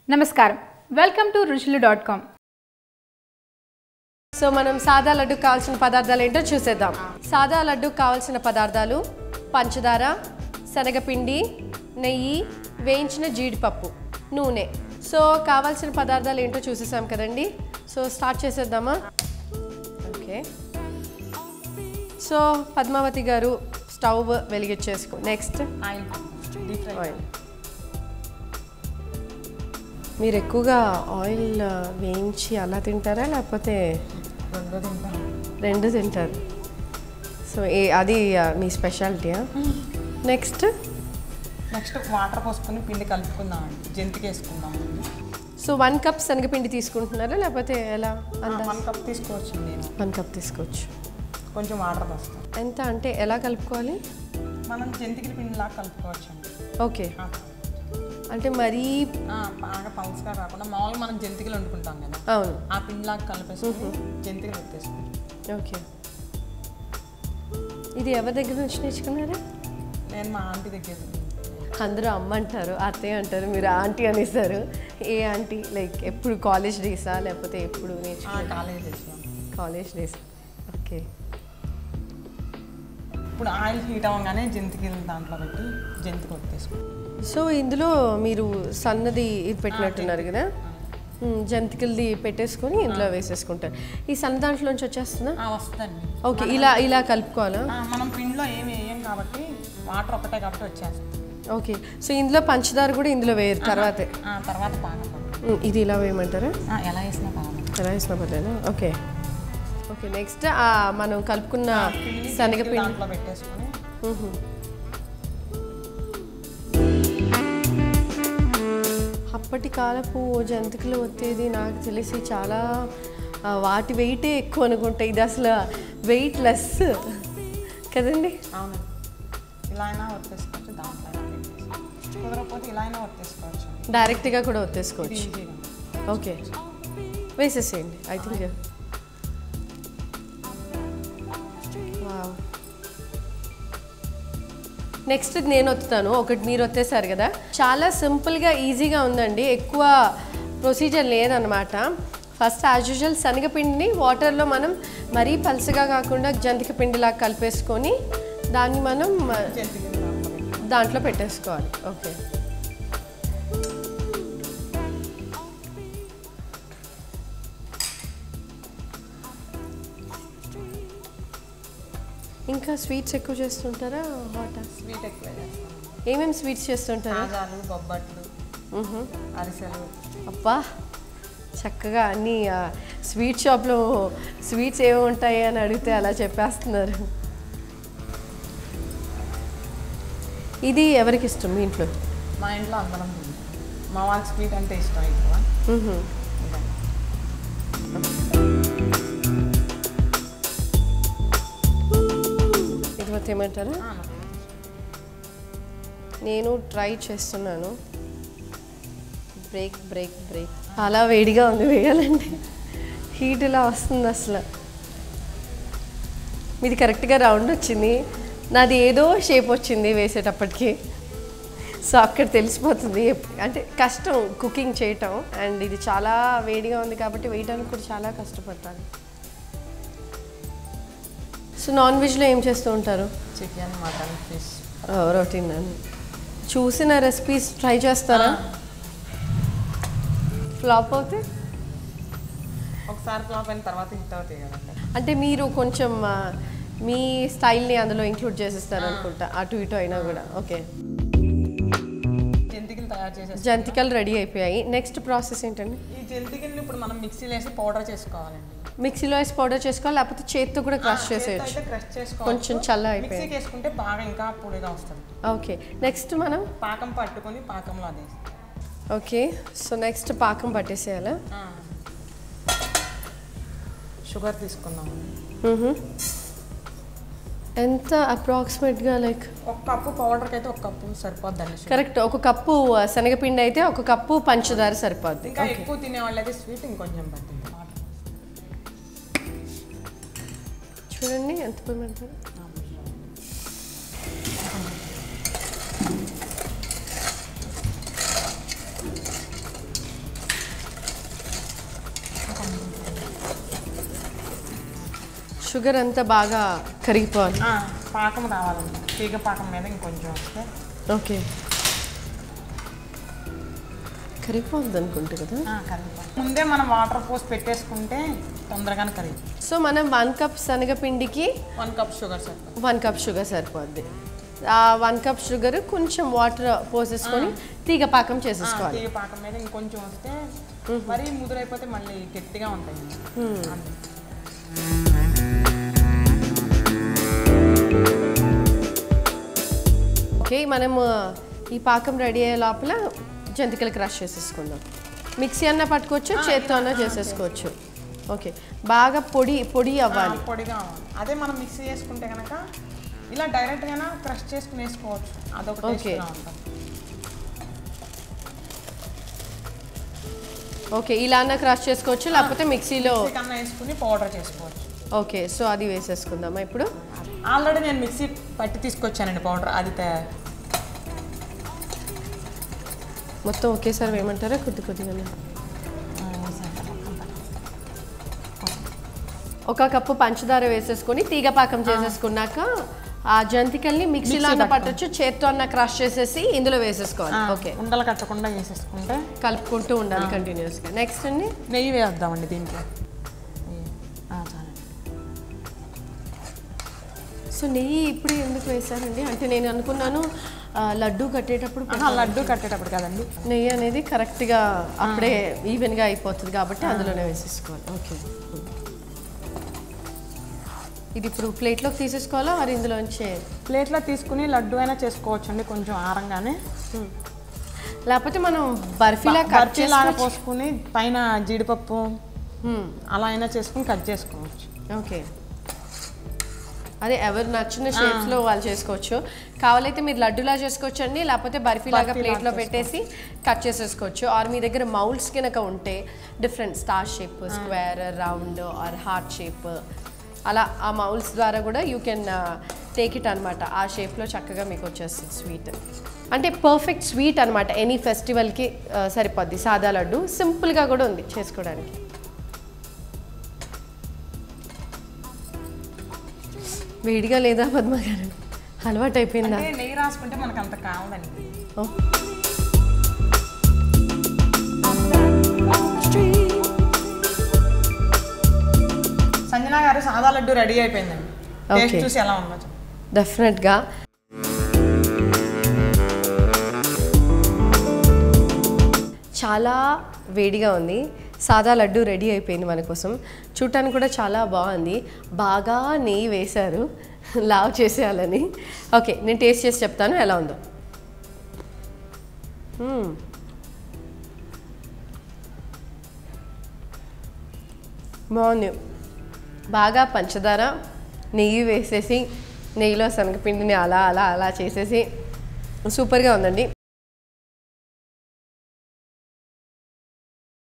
నమస్కారం welcome to Ruchulu dot com so మనం సాదా లడ్డు కావాల్సిన పదార్థాలు ఏంటో చూసేద్దాం సాదా లడ్డు కావాల్సిన పదార్థాలు పంచదార శనగపిండి నెయ్యి వేయించిన జీడిపప్పు నూనె సో కావాల్సిన పదార్థాలు ఏంటో చూసేసాం కదండి సో స్టార్ట్ చేసేద్దామా okay so Padmavathi garu stove వెలిగించేసుకో next oil deep fry oil మీరు ఎక్కువగా ఆయిల్ వేయించి అలా తింటారా లేకపోతే రెండో తింటాను రెండు తింటారు సో ఏ అది ఆ, మీ స్పెషాలిటీయా నెక్స్ట్ నెక్స్ట్ వాటర్ పోసుకొని పిండి కలుపుకుందామండి జంతికి వేసుకుందామండి సో వన్ కప్ శనగపిండి తీసుకుంటున్నారా లేకపోతే ఎలా అందా వన్ కప్ తీసుకోవచ్చు నేను వన్ కప్ తీసుకోవచ్చు కొంచెం వాటర్ పోస్తాం ఎంత అంటే ఎలా కలుపుకోవాలి మనం జంతికి పిండిలాగా కలుపుకోవచ్చు అండి ఓకే అంటే మరీ బాగా పల్స్గా రాకుండా మామూలుగా మనం జంతికలు వండుకుంటాం కదా అవును ఆ పిండిలాగా కలిపేసుకొని జంతికలు పెట్టేసుకోవచ్చు ఓకే ఇది ఎవరి దగ్గర నుంచి నేర్చుకున్నారా నేను మా ఆంటీ దగ్గర అందరూ అమ్మ అంటారు అత్తయ్య అంటారు మీరు ఆంటీ అనేసారు ఏ ఆంటీ లైక్ ఎప్పుడు కాలేజ్ డేసా లేకపోతే ఎప్పుడు నేర్చుకున్నారు కాలేజ్ చేసినాం కాలేజ్ డేస్ ఓకే ఇప్పుడు ఆయిల్ హీట్ అవ్వగానే జంతికలు దాంట్లో పెట్టి జంతికి వచ్చేసుకోండి సో ఇందులో మీరు సన్నది ఇది పెట్టినట్టున్నారు కదా మ్, జంతికలది పెట్టేసుకొని ఇందులో వేసేసుకుంటారు ఈ సన్న దాంట్లోంచి వచ్చేస్తుందా వస్తుందండి ఓకే ఇలా ఇలా కలుపుకోవాలా ఆ, మనం పిండిలో ఏమి వేయం కాబట్టి వాటర్ ఒకటే కాబట్టి వచ్చేస్తుంది ఓకే సో ఇందులో పంచదార కూడా ఇందులో వేయరు తర్వాతే ఆ, తర్వాత పాకం మ్, ఇది ఇలా వేయమంటారా ఆ, ఎలా వేసినా పాకం ఎలా వేసిన పర్లేదు ఓకే ఓకే నెక్స్ట్ మనం కలుపుకున్న శనగపిండి దాంట్లో పెట్టేసుకొని మ్హూ. అప్పటి కాలపు జంతికలు వచ్చేది నాకు తెలిసి చాలా ఆ, వాటి వెయిటే ఎక్కువ అనుకుంటా ఇది అసలు వెయిట్ లెస్ కదండి అవును ఇలా అయినా వచ్చేసుకోవచ్చు దాంట్లో అయినా పెట్టేసుకోవచ్చు. కుదరకపోతే ఇలా అయినా వచ్చేసుకోవచ్చు డైరెక్ట్గా కూడా వచ్చేసుకోవచ్చు ఈజీగా ఓకే వేసేసేయండి ఐ థింక్ వావ్ నెక్స్ట్ నేను వస్తాను ఒకటి మీరు వచ్చేసారు కదా చాలా సింపుల్గా ఈజీగా ఉందండి ఎక్కువ ప్రొసీజర్ లేదనమాట ఫస్ట్ యాజ్ యూజువల్ శనగపిండిని వాటర్లో మనం మరీ పలసగా కాకుండా జంతిక పిండిలాగా కలిపేసుకొని దాన్ని మనం ఆ, జంతికలు దాంట్లో పెట్టి దాంట్లో పెట్టేసుకోవాలి ఓకే ఇంకా స్వీట్స్ ఎక్కువ చేస్తుంటారా హాటా స్వీట్ ఎక్కువ చేస్తాం ఏమేమి స్వీట్స్ చేస్తుంటారా కాజాలు బొబ్బట్లు మ్హూ. అరిసెలు అబ్బా చక్కగా అన్ని ఆ, స్వీట్ షాప్లో స్వీట్స్ ఏమి ఉంటాయి అని అడిగితే అలా చెప్పేస్తున్నారు ఇది ఎవరికి ఇష్టం మీ ఇంట్లో మా ఇంట్లో అందరం తింటాం. మా వాళ్ళకి స్వీట్ అంటే ఇష్టం ఎక్కువ మ్హూ. ఇంకా ఇది మొత్తం ఏమంటారా ఆ, నేను ట్రై చేస్తున్నాను బ్రేక్ బ్రేక్ బ్రేక్ చాలా వేడిగా ఉంది వేయాలంటే హీట్ ఇలా వస్తుంది అసలు మీది కరెక్ట్గా రౌండ్ వచ్చింది నాది ఏదో షేప్ వచ్చింది వేసేటప్పటికి సో అక్కడ తెలిసిపోతుంది ఎప్- అంటే కష్టం కుకింగ్ చేయటం అండ్ ఇది చాలా వేడిగా ఉంది కాబట్టి వేయడానికి కూడా చాలా కష్టపడతాను సో నాన్ వెజ్లో ఏం చేస్తూ ఉంటారు చికెన్ మటన్ ఫిష్ రొటీన్ అని చూసిన రెసిపీస్ ట్రై చేస్తారా ఫ్లాప్ అవుతే ఒకసారి ఫ్లాప్ అయిన తర్వాత హిట్ అవుతాయి కదండి అంటే మీరు కొంచెం ఆ, మీ స్టైల్ని అందులో ఇంక్లూడ్ చేసేస్తారు అనుకుంటా అటు ఇటు అయినా కూడా ఓకే జంతికలు తయారు చేసేసి జంతికలు రెడీ అయిపోయాయి నెక్స్ట్ ప్రాసెస్ ఏంటండి ఈ జంతికల్ని ఇప్పుడు మనం మిక్సీలో వేసి పౌడర్ చేసుకోవాలండి మిక్సీలో వేసి పౌడర్ చేసుకోవాలి లేకపోతే చేత్తో కూడా క్రష్ చేత్తో చేసేయచ్చు అయితే క్రష్ చేసుకోవాలి కొంచెం చల్ల అయిపోయింది మిక్సీకి వేసుకుంటే బాగా ఇంకా పొడిగా వస్తుంది ఓకే నెక్స్ట్ మనం పాకం పట్టుకొని పాకంలో అది ఓకే సో నెక్స్ట్ పాకం పట్టేసేయాలా షుగర్ తీసుకున్నాము మ్హూ. ఎంత అప్రాక్సిమేట్గా లైక్ ఒక కప్పు పౌడర్కి అయితే ఒక కప్పు సరిపోద్దండి sugar. కరెక్ట్ ఒక కప్పు ఆ, శనగపిండి అయితే ఒక కప్పు పంచదార సరిపోద్ది ఇంకా ఎక్కువ తినే వాళ్ళైతే స్వీట్ ఇంకొంచెం పట్టింది చూడండి ఎంత పోయమంటారు షుగర్ అంతా బాగా కరిగిపోవాలి ఆ, పాకం రావాలండి తీగ పాకం మీద ఇంకొంచెం వస్తే ఓకే కరిగిపోతుంది అనుకుంటా కదా ఆ, కరిగిపోతుంది ముందే మనం వాటర్ పోసి పెట్టేసుకుంటే తొందరగానే కరిగి సో మనం వన్ కప్ శనగపిండికి one cup sugar sir one cup sugar సరిపోద్ది ఆ వన్ కప్ షుగర్ కొంచెం వాటర్ పోసేసుకొని తీగ పాకం చేసేసుకోవాలి తీగ పాకం మీద ఇంకొంచెం వస్తే మరీ ముదురైపోతే మళ్ళీ గట్టిగా ఉంటాయి అంతే. ఓకే మనం ఈ పాకం రెడీ అయ్యే లోపల జంతికలు క్రష్ చేసేసుకుందాం మిక్సీ అన్న పట్టుకోవచ్చు చేత్తో అన్న చేసేసుకోవచ్చు ఓకే బాగా పొడి పొడి అవ్వాలి ఆ, పొడిగా అవ్వాలి. అదే మనం మిక్సీ చేసుకుంటే కనుక ఇలా డైరెక్ట్ గానే క్రష్ చేసుకుని వేసుకోవచ్చు అదొక ఓకే. టేస్ట్గా ఉంటుంది ఓకే ఇలా అన్న క్రష్ చేసుకోవచ్చు లేకపోతే మిక్సీలో మిక్సీ కన్నా వేసుకుని పౌడర్ చేసుకోవచ్చు ఓకే సో అది వేసేసుకుందామా ఇప్పుడు ఆల్రెడీ నేను మిక్సీ పట్టి తీసుకొచ్చానండి పౌడర్ అది తయారు మొత్తం ఒకేసారి వేయమంటారా కొద్ది కొద్దిగా ఒక కప్పు పంచదార వేసేసుకొని తీగ పాకం చేసేసుకున్నాక ఆ జంతికల్ని మిక్సీలో అన్న పట్టొచ్చు చేత్తో అన్న క్రష్ చేసేసి ఇందులో వేసేసుకోవాలి ఓకే ఉండలు కట్టకుండా వేసేసుకుంటే కలుపుకుంటూ ఉండాలి కంటిన్యూస్గా నెక్స్ట్ అండి నెయ్యి వేద్దామండి దీంట్లో నెయ్యి. ఆ, చాలండి సో నెయ్యి ఇప్పుడు ఎందుకు వేశారండి అంటే నేను అనుకున్నాను ఆ, లడ్డు కట్టేటప్పుడు ఆహా, లడ్డు కట్టేటప్పుడు కదండి నెయ్యి అనేది కరెక్ట్గా అప్పుడే ఈవెన్గా అయిపోతుంది కాబట్టి అందులోనే వేసేసుకోవాలి ఓకే ఇది ఇప్పుడు ప్లేట్లోకి తీసేసుకోవాలా మరి ఇందులోంచే ప్లేట్లో తీసుకుని లడ్డు అయినా చేసుకోవచ్చు అండి కొంచెం ఆరంగానే లేకపోతే మనం బర్ఫీలా కట్ బర్ఫీలాగా చేసుకోవచ్చు పోసుకుని పైన జీడిపప్పు అలా అయినా చేసుకుని కట్ చేసుకోవచ్చు ఓకే అదే ఎవరు నచ్చిన షేప్స్ లో వాళ్ళు చేసుకోవచ్చు కావాలైతే మీరు లడ్డులా చేసుకోవచ్చు అండి లేకపోతే బర్ఫీలాగా ప్లేట్లో పెట్టేసి కట్ చేసేసుకోవచ్చు ఆర్ మీ దగ్గర మౌల్డ్స్ కనుక ఉంటే different star shape square round or heart shape అలా ఆ మౌల్స్ ద్వారా కూడా యూ కెన్ టేక్ ఇట్ అనమాట ఆ షేప్లో చక్కగా మీకు వచ్చేస్తుంది స్వీట్ అంటే పర్ఫెక్ట్ స్వీట్ అనమాట ఎనీ ఫెస్టివల్కి సరిపోద్ది సాదా లడ్డు సింపుల్గా కూడా ఉంది చేసుకోవడానికి వేడిగా లేదా పద్మ గారు అలవాటు అయిపోయిందా అంటే నెయ్యి రాసుకుంటే మనకు అంత కావదండి ఓ, సంజన గారు సాదా లడ్డు రెడీ అయిపోయిందండి టేస్ట్ Okay. చూసి ఎలా ఉందో చెప్పండి. డెఫినెట్గా చాలా వేడిగా ఉంది సాదా లడ్డు రెడీ అయిపోయింది మన కోసం చూడటానికి కూడా చాలా బాగుంది బాగా నెయ్యి వేశారు లావ్ చేసేయాలని ఓకే నేను టేస్ట్ చేసి చెప్తాను ఎలా ఉందో మ్మ్. బాగుంది బాగా పంచదార నెయ్యి వేసేసి నెయ్యిలో శనగపిండిని అలా అలా అలా చేసేసి సూపర్గా ఉందండి